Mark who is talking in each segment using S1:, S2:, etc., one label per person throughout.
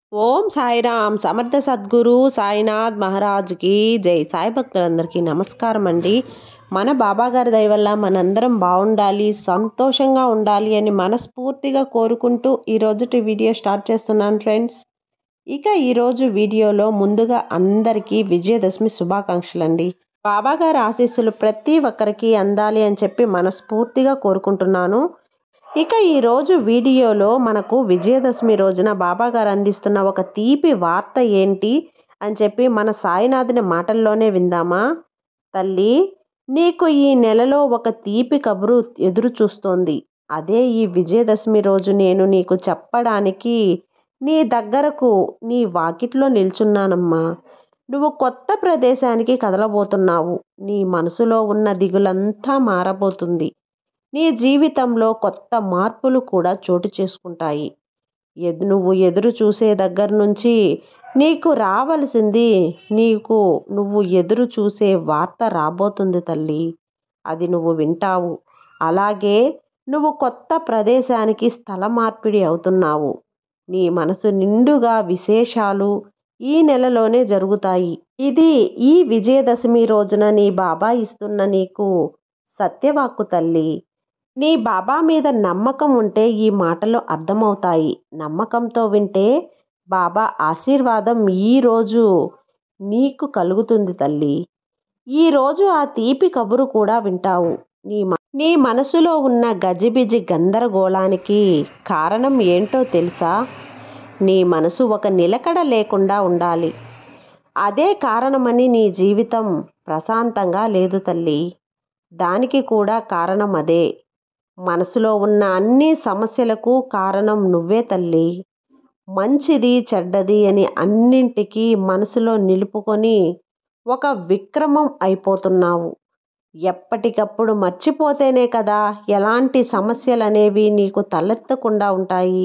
S1: ఓం సాయిరామ్ సమర్థ సద్గురు సాయినాథ్ మహారాజ్కి జై సాయి భక్తులందరికీ నమస్కారం అండి మన బాబాగారి దయ వల్ల మనందరం బాగుండాలి సంతోషంగా ఉండాలి అని మనస్ఫూర్తిగా కోరుకుంటూ ఈరోజుటి వీడియో స్టార్ట్ చేస్తున్నాను ఫ్రెండ్స్ ఇక ఈరోజు వీడియోలో ముందుగా అందరికీ విజయదశమి శుభాకాంక్షలు అండి బాబాగారి ఆశీస్సులు ప్రతి ఒక్కరికి అందాలి అని చెప్పి మనస్ఫూర్తిగా కోరుకుంటున్నాను ఇక ఈరోజు వీడియోలో మనకు విజయదశమి రోజున బాబాగారు అందిస్తున్న ఒక తీపి వార్త ఏంటి అని చెప్పి మన సాయినాథుని మాటల్లోనే విందామా తల్లి నీకు ఈ నెలలో ఒక తీపి కబురు ఎదురు చూస్తోంది అదే ఈ విజయదశమి రోజు నేను నీకు చెప్పడానికి నీ దగ్గరకు నీ వాకిట్లో నిల్చున్నానమ్మా నువ్వు కొత్త ప్రదేశానికి కదలబోతున్నావు నీ మనసులో ఉన్న దిగులంతా మారబోతుంది నీ జీవితంలో కొత్త మార్పులు కూడా చోటు చేసుకుంటాయి ఎదు నువ్వు ఎదురు చూసే దగ్గర నుంచి నీకు రావలసింది నీకు నువ్వు ఎదురు చూసే వార్త రాబోతుంది తల్లి అది నువ్వు వింటావు అలాగే నువ్వు కొత్త ప్రదేశానికి స్థల మార్పిడి అవుతున్నావు నీ మనసు నిండుగా విశేషాలు ఈ నెలలోనే జరుగుతాయి ఇది ఈ విజయదశమి రోజున నీ బాబా ఇస్తున్న నీకు సత్యవాక్కు తల్లి నీ బాబా మీద నమ్మకం ఉంటే ఈ మాటలు అర్థమవుతాయి నమ్మకంతో వింటే బాబా ఆశీర్వాదం ఈరోజు నీకు కలుగుతుంది తల్లి ఈరోజు ఆ తీపి కబురు కూడా వింటావు నీ నీ మనసులో ఉన్న గజిబిజి గందరగోళానికి కారణం ఏంటో తెలుసా నీ మనసు ఒక నిలకడ లేకుండా ఉండాలి అదే కారణమని నీ జీవితం ప్రశాంతంగా లేదు తల్లి దానికి కూడా కారణం అదే మనసులో ఉన్న అన్ని సమస్యలకు కారణం నువ్వే తల్లి మంచిది చెడ్డది అని అన్నింటికీ మనసులో నిలుపుకొని ఒక విక్రమం అయిపోతున్నావు ఎప్పటికప్పుడు మర్చిపోతేనే కదా ఎలాంటి సమస్యలు అనేవి నీకు తలెత్తకుండా ఉంటాయి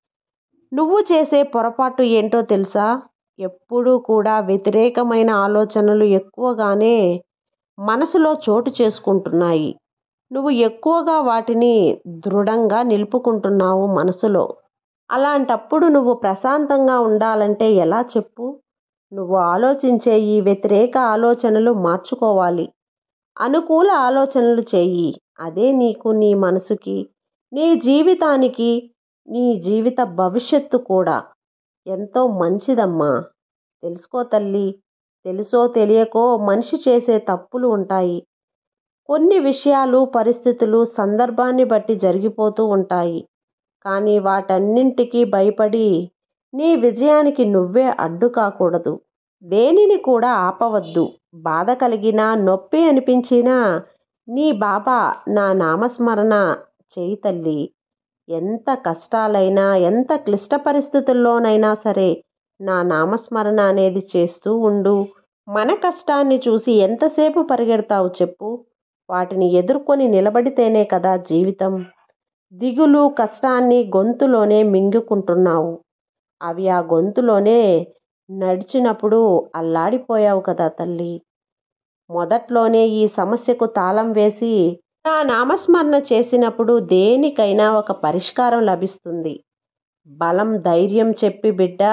S1: నువ్వు చేసే పొరపాటు ఏంటో తెలుసా ఎప్పుడూ కూడా వ్యతిరేకమైన ఆలోచనలు ఎక్కువగానే మనసులో చోటు చేసుకుంటున్నాయి నువ్వు ఎక్కువగా వాటిని దృఢంగా నిలుపుకుంటున్నావు మనసులో అలాంటప్పుడు నువ్వు ప్రశాంతంగా ఉండాలంటే ఎలా చెప్పు నువ్వు ఆలోచించే ఈ వ్యతిరేక ఆలోచనలు మార్చుకోవాలి అనుకూల ఆలోచనలు చేయి అదే నీకు నీ మనసుకి నీ జీవితానికి నీ జీవిత భవిష్యత్తు కూడా ఎంతో మంచిదమ్మా తెలుసుకో తల్లి తెలుసో తెలియకో మనిషి చేసే తప్పులు ఉంటాయి కొన్ని విషయాలు పరిస్థితులు సందర్భాన్ని బట్టి జరిగిపోతూ ఉంటాయి కానీ వాటన్నింటికీ భయపడి నీ విజయానికి నువ్వే అడ్డు కాకూడదు దేనిని కూడా ఆపవద్దు బాధ కలిగినా నొప్పి అనిపించినా నీ బాబా నా నామస్మరణ చేయి తల్లి ఎంత కష్టాలైనా ఎంత క్లిష్ట పరిస్థితుల్లోనైనా సరే నా నామస్మరణ అనేది చేస్తూ ఉండు మన కష్టాన్ని చూసి ఎంతసేపు పరిగెడతావు చెప్పు వాటిని ఎదుర్కొని నిలబడితేనే కదా జీవితం దిగులు కష్టాన్ని గొంతులోనే మింగుకుంటున్నావు అవి ఆ గొంతులోనే నడిచినప్పుడు అల్లాడిపోయావు కదా తల్లి మొదట్లోనే ఈ సమస్యకు తాళం వేసి నా నామస్మరణ చేసినప్పుడు దేనికైనా ఒక పరిష్కారం లభిస్తుంది బలం ధైర్యం చెప్పి బిడ్డ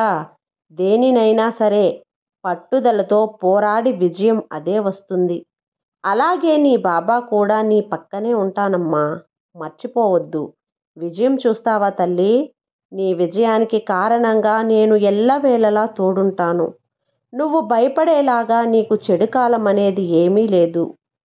S1: దేనినైనా సరే పట్టుదలతో పోరాడి విజయం అదే వస్తుంది అలాగే నీ బాబా కూడా నీ పక్కనే ఉంటానమ్మా మర్చిపోవద్దు విజయం చూస్తావా తల్లి నీ విజయానికి కారణంగా నేను ఎల్లవేళలా తోడుంటాను నువ్వు భయపడేలాగా నీకు చెడు కాలం అనేది ఏమీ లేదు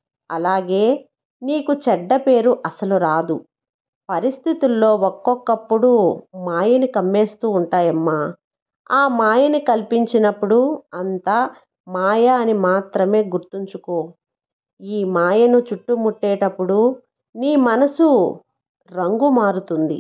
S1: అలాగే నీకు చెడ్డ పేరు అసలు రాదు పరిస్థితుల్లో ఒక్కొక్కప్పుడు మాయని కమ్మేస్తూ ఉంటాయమ్మా ఆ మాయని కల్పించినప్పుడు అంతా మాయ అని మాత్రమే గుర్తుంచుకో ఈ మాయను చుట్టుముట్టేటప్పుడు నీ మనసు రంగు మారుతుంది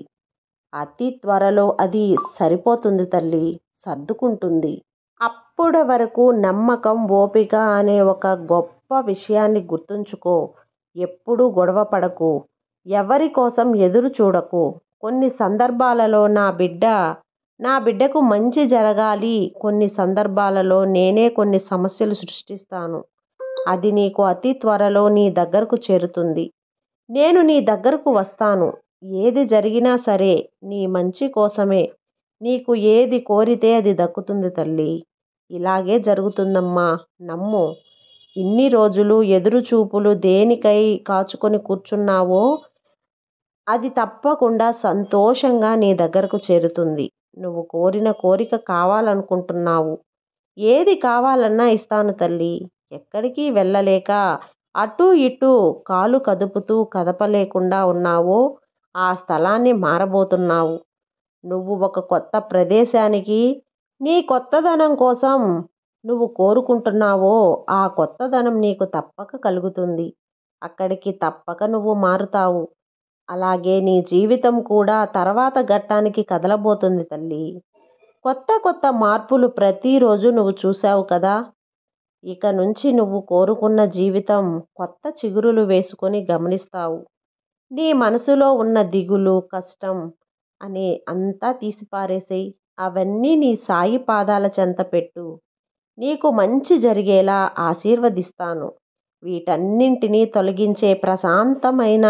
S1: అతి త్వరలో అది సరిపోతుంది తల్లి సర్దుకుంటుంది అప్పటి వరకు నమ్మకం ఓపిక అనే ఒక గొప్ప విషయాన్ని గుర్తుంచుకో ఎప్పుడూ గొడవ పడకు ఎవరి కోసం ఎదురు చూడకు కొన్ని సందర్భాలలో నా బిడ్డ నా బిడ్డకు మంచి జరగాలి కొన్ని సందర్భాలలో నేనే కొన్ని సమస్యలు సృష్టిస్తాను అది నీకు అతి త్వరలో నీ దగ్గరకు చేరుతుంది నేను నీ దగ్గరకు వస్తాను ఏది జరిగినా సరే నీ మంచి కోసమే నీకు ఏది కోరితే అది దక్కుతుంది తల్లి ఇలాగే జరుగుతుందమ్మా నమ్ము ఇన్ని రోజులు ఎదురు చూపులు దేనికై కాచుకొని కూర్చున్నావో అది తప్పకుండా సంతోషంగా నీ దగ్గరకు చేరుతుంది నువ్వు కోరిన కోరిక కావాలనుకుంటున్నావు ఏది కావాలన్నా ఇస్తాను తల్లి ఎక్కడికి వెళ్ళలేక అటు ఇటు కాలు కదుపుతూ కదపలేకుండా ఉన్నావో ఆ స్థలాన్ని మారబోతున్నావు నువ్వు ఒక కొత్త ప్రదేశానికి నీ కొత్తదనం కోసం నువ్వు కోరుకుంటున్నావో ఆ కొత్తదనం నీకు తప్పక కలుగుతుంది అక్కడికి తప్పక నువ్వు మారుతావు అలాగే నీ జీవితం కూడా తర్వాత ఘట్టానికి కదలబోతుంది తల్లి కొత్త కొత్త మార్పులు ప్రతిరోజు నువ్వు చూసావు కదా ఇక నుంచి నువ్వు కోరుకున్న జీవితం కొత్త చిగురులు వేసుకొని గమనిస్తావు నీ మనసులో ఉన్న దిగులు కష్టం అనే అంతా తీసిపారేసేయి అవన్నీ నీ సాయి పాదాల చెంత పెట్టు నీకు మంచి జరిగేలా ఆశీర్వదిస్తాను వీటన్నింటినీ తొలగించే ప్రశాంతమైన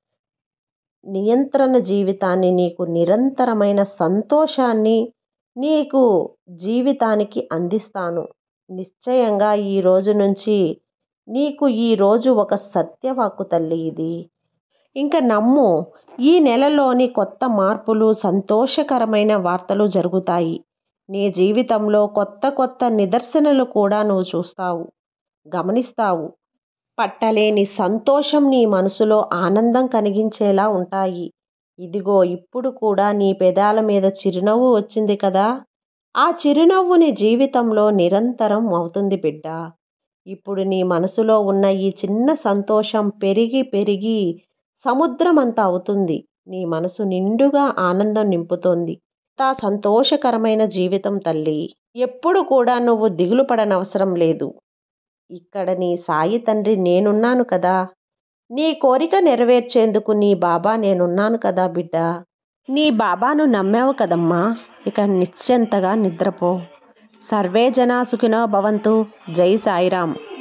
S1: నియంత్రణ జీవితాన్ని నీకు నిరంతరమైన సంతోషాన్ని నీకు జీవితానికి అందిస్తాను నిశ్చయంగా ఈ రోజు నుంచి నీకు ఈ రోజు ఒక సత్యవాక్కు తల్లి ఇది ఇంకా నమ్ము ఈ నెలలోని కొత్త మార్పులు సంతోషకరమైన వార్తలు జరుగుతాయి నీ జీవితంలో కొత్త కొత్త నిదర్శనలు కూడా నువ్వు చూస్తావు గమనిస్తావు పట్టలేని సంతోషం నీ మనసులో ఆనందం కలిగించేలా ఉంటాయి ఇదిగో ఇప్పుడు కూడా నీ పెదాల మీద చిరునవ్వు వచ్చింది కదా ఆ చిరునవ్వు నీ జీవితంలో నిరంతరం అవుతుంది బిడ్డ ఇప్పుడు నీ మనసులో ఉన్న ఈ చిన్న సంతోషం పెరిగి పెరిగి సముద్రం అంత అవుతుంది నీ మనసు నిండుగా ఆనందం నింపుతోంది తా సంతోషకరమైన జీవితం తల్లి ఎప్పుడు కూడా నువ్వు దిగులు పడనవసరం లేదు ఇక్కడ నీ సాయి తండ్రి నేనున్నాను కదా నీ కోరిక నెరవేర్చేందుకు నీ బాబా నేనున్నాను కదా బిడ్డ నీ బాబాను నమ్మావు కదమ్మా ఇక నిశ్చింతగా నిద్రపో సర్వే జనా సుఖినో భవంతు జై సాయిరామ్